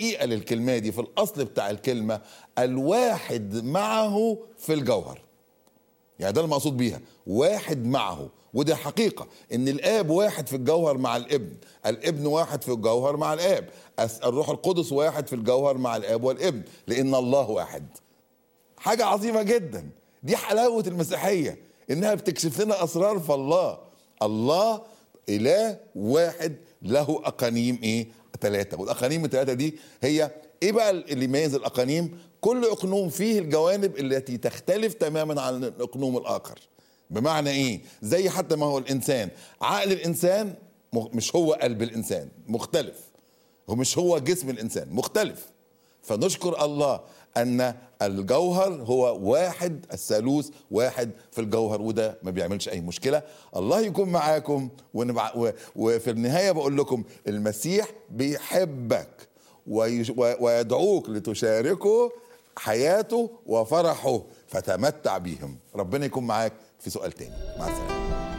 تدقيقه للكلمه دي في الاصل بتاع الكلمه الواحد معه في الجوهر يعني ده المقصود بيها واحد معه ودي حقيقة ان الاب واحد في الجوهر مع الابن الابن واحد في الجوهر مع الاب أس- الروح القدس واحد في الجوهر مع الاب والابن لان الله واحد حاجة عظيمة جدا دي حلاوة المسيحية انها بتكشف لنا اسرار في الله الله اله واحد له اقانيم ايه ثلاثة والاقانيم الثلاثة دي هي ايه بقى اللي يميز الاقانيم كل اقنوم فيه الجوانب التي تختلف تماما عن الاقنوم الاخر بمعنى ايه زي حتى ما هو الانسان عقل الانسان م- مش هو قلب الانسان مختلف ومش هو جسم الانسان مختلف فنشكر الله ان الجوهر هو واحد الثالوث واحد في الجوهر وده ما بيعملش اي مشكله الله يكون معاكم ونبع... و... وفي النهايه بقول لكم المسيح بيحبك ويش... و... ويدعوك لتشاركه حياته وفرحه فتمتع بيهم ربنا يكون معاك في سؤال تاني مع السلامه